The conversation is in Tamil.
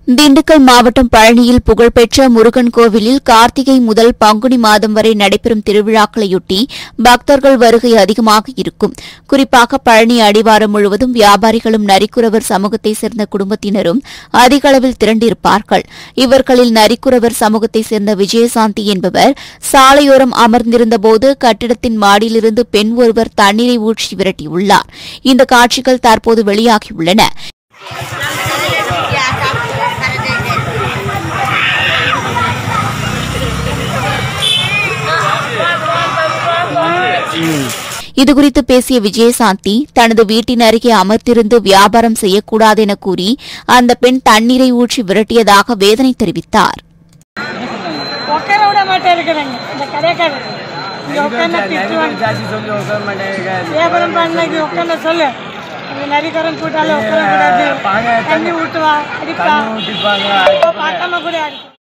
திண்டுக்கல் மாவட்டம் பழனியில் புகழ்பெற்ற முருகன் கோவிலில் கார்த்திகை முதல் பங்குனி மாதம் வரை நடைபெறும் திருவிழாக்களையொட்டி பக்தர்கள் வருகை அதிகமாக இருக்கும் குறிப்பாக பழனி அடிவாரம் முழுவதும் வியாபாரிகளும் நரிக்குறவர் சமூகத்தைச் சேர்ந்த குடும்பத்தினரும் அதிக அளவில் திரண்டிருப்பார்கள் இவர்களில் நரிக்குறவர் சமூகத்தைச் சேர்ந்த விஜயசாந்தி என்பவர் சாலையோரம் அமர்ந்திருந்தபோது கட்டிடத்தின் மாடியிலிருந்து பெண் ஒருவர் தண்ணீரை ஊற்றி விரட்டியுள்ளார் இந்த காட்சிகள் தற்போது வெளியாகியுள்ளன இதுகுறித்து பேசிய விஜயசாந்தி தனது வீட்டின் அருகே அமர்ந்திருந்து வியாபாரம் செய்யக்கூடாது என கூறி அந்த பெண் தண்ணீரை ஊற்றி விரட்டியதாக வேதனை தெரிவித்தார் உட்கார விட மாட்டேன் இருக்கிறாங்க இந்த கடைக்காரர் இங்க உட்காந்து திட்டுவாங்க ஜாஸ்தி சொல்லி உட்கார மாட்டேங்க வியாபாரம் பண்ணக்கு உட்காந்து சொல்லு இங்க நரிக்கரன் கூட்டால உட்கார கூடாது பாங்க தண்ணி ஊட்டுவா அடிப்பா தண்ணி ஊற்றிப்பாங்க பார்க்காம கூட அடிப்பா